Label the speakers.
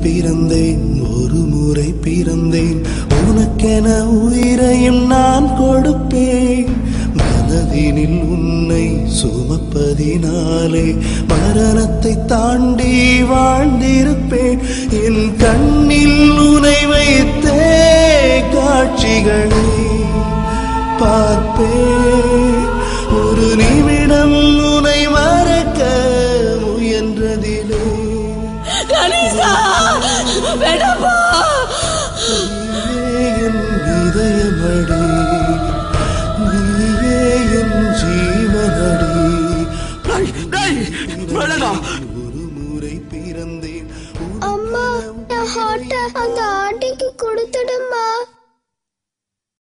Speaker 1: பிறந்தேன் ஒரு முறை பிறந்தேன் உனக்கென உயிரையும் நான் கொடுப்பேன் மனதினில் உன்னை சுமப்பதினாலே மரணத்தை தாண்டி வாழ்ந்திருப்பேன் என் கண்ணில் உனை வைத்தே காட்சிகளை பார்ப்பேன்